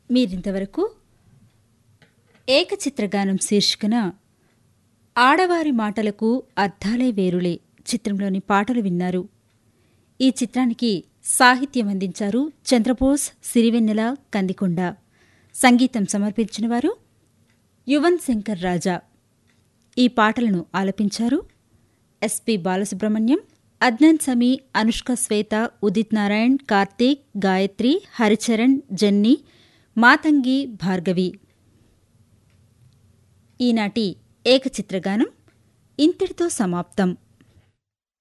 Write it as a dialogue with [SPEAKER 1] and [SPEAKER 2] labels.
[SPEAKER 1] మీరింతవరకు ఏకచిత్రగానం శీర్షికన ఆడవారి మాటలకు అర్థాలే వేరులే చిత్రంలోని పాటలు విన్నారు ఈ చిత్రానికి సాహిత్యం అందించారు చంద్రబోస్ సిరివెన్నెల కందికొండ సంగీతం సమర్పించిన వారు యువన్ శంకర్ రాజా ఈ పాటలను ఆలపించారు ఎస్పి బాలసుబ్రహ్మణ్యం అద్నాన్ సమీ అనుష్క శ్వేత ఉదిత్ నారాయణ్ కార్తీక్ గాయత్రి హరిచరణ్ జెన్నీ మాతంగి భార్గవి ఈనాటి ఏకచిత్రగానం ఇంతటితో సమాప్తం